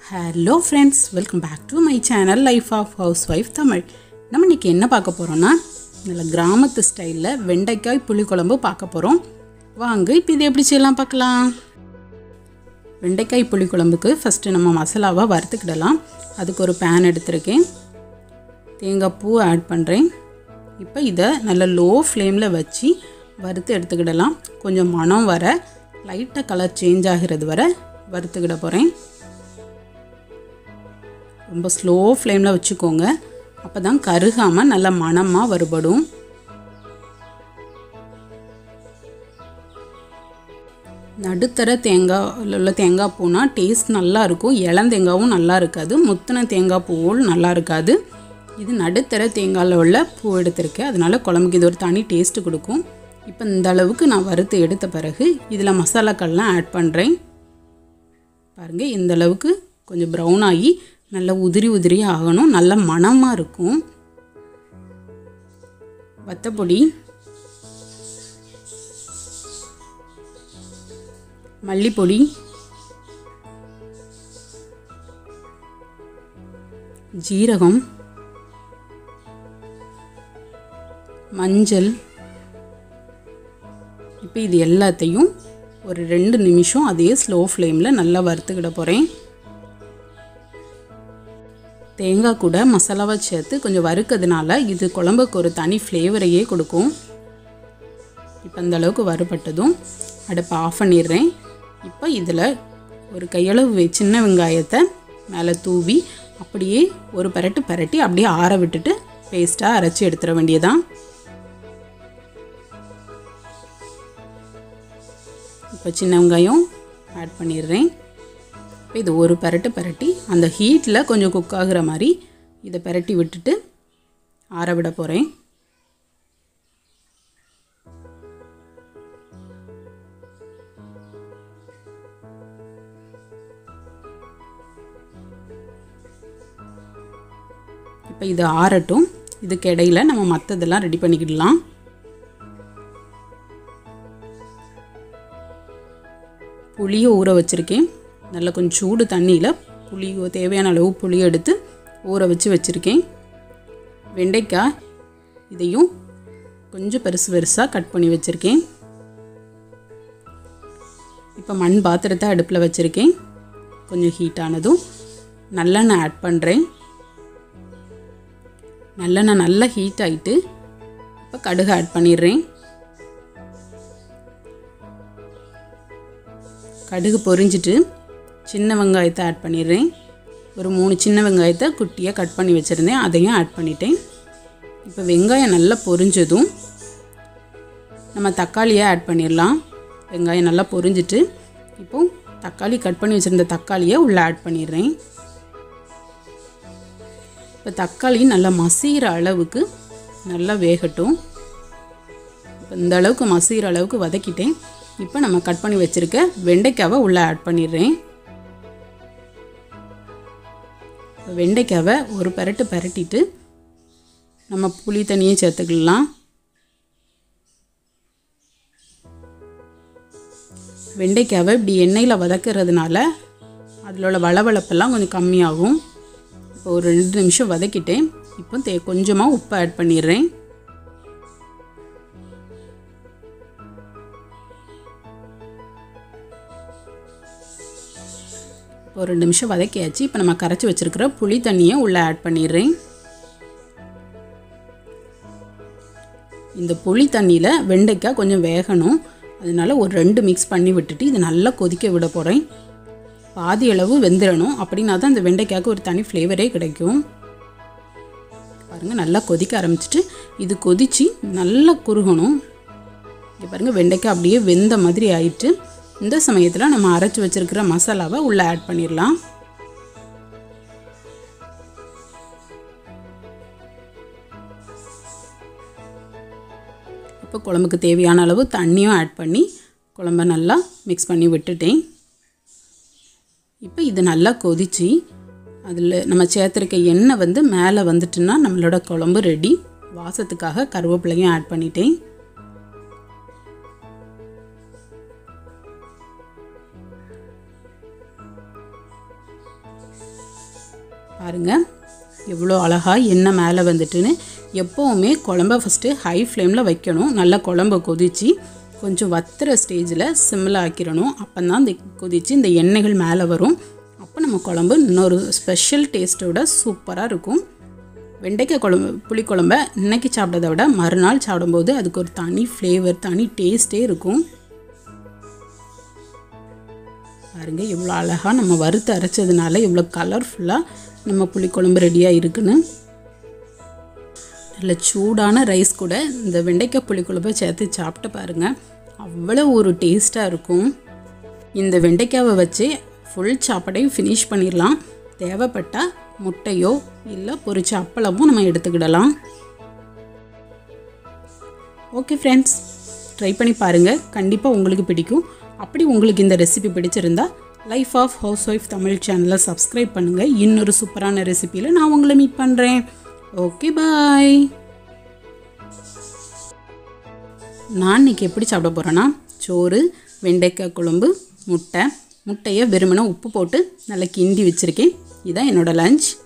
hello friends welcome back to my channel life of housewife Tamil நம்ம இன்றைக்கி என்ன பார்க்க போகிறோன்னா நல்ல கிராமத்து ஸ்டைலில் வெண்டைக்காய் புளிக்குழம்பு பார்க்க போகிறோம் வாங்க இப்போ இது எப்படி செய்யலாம் பார்க்கலாம் வெண்டைக்காய் புளிக்குழம்புக்கு ஃபஸ்ட்டு நம்ம மசாலாவை வறுத்துக்கிடலாம் அதுக்கு ஒரு பேன் எடுத்திருக்கேன் தேங்காய் பூ ஆட் பண்ணுறேன் இப்போ இதை நல்ல லோ ஃப்ளேமில் வச்சு வறுத்து எடுத்துக்கிடலாம் கொஞ்சம் மணம் வர லைட்டாக கலர் சேஞ்ச் ஆகிறது வர வறுத்துக்கிட போகிறேன் ரொம்ப ஸ்லோ ஃப்ளேமில் வச்சுக்கோங்க அப்போ தான் கருகாமல் நல்ல மணமாக வறுபடும் நடுத்தர தேங்காய் உள்ள தேங்காய் பூனா டேஸ்ட் நல்லா இருக்கும் இளந்தேங்காவும் நல்லா இருக்காது முத்தின தேங்காய் பூவும் நல்லா இருக்காது இது நடுத்தர தேங்காயில் உள்ள பூ எடுத்திருக்கேன் அதனால குழம்புக்கு இது ஒரு தனி டேஸ்ட்டு கொடுக்கும் இப்போ இந்த அளவுக்கு நான் வறுத்து எடுத்த பிறகு இதில் மசாலாக்கள்லாம் ஆட் பண்ணுறேன் பாருங்கள் இந்த அளவுக்கு கொஞ்சம் ப்ரௌன் ஆகி நல்லா உதிரி உதிரி ஆகணும் நல்ல மணமாக இருக்கும் வத்தப்பொடி மல்லிப்பொடி ஜீரகம் மஞ்சள் இப்போ இது எல்லாத்தையும் ஒரு ரெண்டு நிமிஷம் அதே ஸ்லோ ஃப்ளேமில் நல்லா வறுத்துக்கிட போகிறேன் தேங்காய் கூட மசாலாவை சேர்த்து கொஞ்சம் வறுக்கிறதுனால இது குழம்புக்கு ஒரு தனி ஃப்ளேவரையே கொடுக்கும் இப்போ அந்த அளவுக்கு வறுபட்டதும் அடுப்பை ஆஃப் பண்ணிடுறேன் இப்போ இதில் ஒரு கையளவு சின்ன வெங்காயத்தை மேலே தூவி அப்படியே ஒரு பரட்டு பரட்டி அப்படியே ஆற விட்டுட்டு பேஸ்ட்டாக அரைச்சி எடுத்துட வேண்டியதான் இப்போ சின்ன வெங்காயம் ஆட் பண்ணிடுறேன் இப்போ இது ஒரு பரட்டு பரட்டி அந்த ஹீட்டில் கொஞ்சம் குக் ஆகுற மாதிரி இதை பரட்டி விட்டுட்டு ஆற விட போகிறேன் இப்போ இது ஆறட்டும் இதுக்கு இடையில நம்ம மற்றதெல்லாம் ரெடி பண்ணிக்கிடலாம் புளியை ஊற வச்சுருக்கேன் நல்லா கொஞ்சம் சூடு தண்ணியில் புளி தேவையான அளவு புளி எடுத்து ஊற வச்சு வச்சுருக்கேன் வெண்டைக்காய் இதையும் கொஞ்சம் பெருசு பெருசாக கட் பண்ணி வச்சுருக்கேன் இப்போ மண் பாத்திரத்தை அடுப்பில் வச்சுருக்கேன் கொஞ்சம் ஹீட் ஆனதும் நல்லெண்ணெய் ஆட் பண்ணுறேன் நல்லெண்ணெய் நல்லா ஹீட் ஆகிட்டு இப்போ கடுகு ஆட் பண்ணிடுறேன் கடுகு பொரிஞ்சிட்டு சின்ன வெங்காயத்தை ஆட் பண்ணிடுறேன் ஒரு மூணு சின்ன வெங்காயத்தை குட்டியாக கட் பண்ணி வச்சுருந்தேன் அதையும் ஆட் பண்ணிட்டேன் இப்போ வெங்காயம் நல்லா பொரிஞ்சதும் நம்ம தக்காளியை ஆட் பண்ணிடலாம் வெங்காயம் நல்லா பொரிஞ்சிட்டு இப்போ தக்காளி கட் பண்ணி வச்சுருந்த தக்காளியை உள்ளே ஆட் பண்ணிடுறேன் இப்போ தக்காளி நல்லா மசிகிற அளவுக்கு நல்லா வேகட்டும் இப்போ இந்த அளவுக்கு மசிகிற அளவுக்கு வதக்கிட்டேன் இப்போ நம்ம கட் பண்ணி வச்சுருக்க வெண்டைக்காவை உள்ளே ஆட் பண்ணிடுறேன் வெண்டைக்காவை ஒரு பரட்டு பரட்டிட்டு நம்ம புளி தண்ணியும் சேர்த்துக்கலாம் வெண்டைக்காவை இப்படி எண்ணெயில் வதக்கிறதுனால அதில் உள்ள வளவளப்பெல்லாம் கொஞ்சம் கம்மியாகும் இப்போ ஒரு ரெண்டு நிமிஷம் வதக்கிட்டேன் இப்போ தே கொஞ்சமாக உப்பு ஆட் பண்ணிடுறேன் ஒரு ரெண்டு நிமிஷம் வதக்கியாச்சு இப்போ நம்ம கரைச்சி வச்சுருக்கிற புளி தண்ணியை உள்ளே ஆட் பண்ணிடுறேன் இந்த புளி தண்ணியில் வெண்டைக்காய் கொஞ்சம் வேகணும் அதனால ஒரு ரெண்டு மிக்ஸ் பண்ணி விட்டுட்டு இது நல்லா கொதிக்க விட போகிறேன் பாதி அளவு வெந்துடணும் அப்படின்னா தான் இந்த வெண்டைக்காய்க்கு ஒரு தனி ஃப்ளேவரே கிடைக்கும் பாருங்கள் நல்லா கொதிக்க ஆரம்பிச்சிட்டு இது கொதித்து நல்லா குறுகணும் இங்கே பாருங்கள் வெண்டைக்காய் அப்படியே வெந்த மாதிரி ஆயிட்டு இந்த சமயத்தில் நம்ம அரைச்சி வச்சுருக்கிற மசாலாவை உள்ளே ஆட் பண்ணிடலாம் இப்போ குழம்புக்கு தேவையான அளவு தண்ணியும் ஆட் பண்ணி குழம்ப நல்லா மிக்ஸ் பண்ணி விட்டுட்டேன் இப்போ இது நல்லா கொதித்து அதில் நம்ம சேர்த்துருக்க எண்ணெய் வந்து மேலே வந்துட்டுன்னா நம்மளோட குழம்பு ரெடி வாசத்துக்காக கருவேப்பிலையும் ஆட் பண்ணிட்டேன் பாருங்கள் எவ்வளோ அழகாக எண்ணெய் மேலே வந்துட்டுன்னு எப்போவுமே குழம்ப ஃபஸ்ட்டு ஹை ஃப்ளேமில் வைக்கணும் நல்லா குழம்ப கொதித்து கொஞ்சம் வத்துற ஸ்டேஜில் சிம்மில் ஆக்கிடணும் அப்போ தான் இந்த கொதித்து இந்த எண்ணெய்கள் மேலே வரும் அப்போ நம்ம குழம்பு இன்னொரு ஸ்பெஷல் டேஸ்ட்டோட சூப்பராக இருக்கும் வெண்டைக்காய் குழம்பு புளிக்குழம்ப இன்னைக்கு சாப்பிட்டதை விட மறுநாள் சாப்பிடும்போது அதுக்கு ஒரு தனி ஃப்ளேவர் தனி டேஸ்ட்டே இருக்கும் பாருங்க எவ்வளோ அழகாக நம்ம வறுத்து அரைச்சதுனால எவ்வளோ கலர்ஃபுல்லாக நம்ம புளிக்குழம்பு ரெடியாக இருக்குன்னு நல்ல சூடான ரைஸ் கூட இந்த வெண்டைக்காய் புளிக்குழம்பை சேர்த்து சாப்பிட்டு பாருங்கள் அவ்வளோ ஒரு டேஸ்ட்டாக இருக்கும் இந்த வெண்டைக்காவை வச்சு ஃபுல் சாப்பாடையும் ஃபினிஷ் பண்ணிடலாம் தேவைப்பட்டால் முட்டையோ இல்லை பொரிச்ச அப்பளமும் நம்ம எடுத்துக்கிடலாம் ஓகே ஃப்ரெண்ட்ஸ் ட்ரை பண்ணி பாருங்கள் கண்டிப்பாக உங்களுக்கு பிடிக்கும் அப்படி உங்களுக்கு இந்த ரெசிபி பிடிச்சிருந்தா life of housewife Tamil சேனலை சப்ஸ்கிரைப் பண்ணுங்கள் இன்னொரு சூப்பரான ரெசிபியில் நான் உங்களை மீட் பண்ணுறேன் ஓகே பாய் நான் இன்னைக்கு எப்படி சாப்பிட போகிறேன்னா சோறு வெண்டைக்காய் குழம்பு முட்டை முட்டையை வெறுமனே உப்பு போட்டு நல்லா கிண்டி வச்சுருக்கேன் இதுதான் என்னோடய லஞ்ச்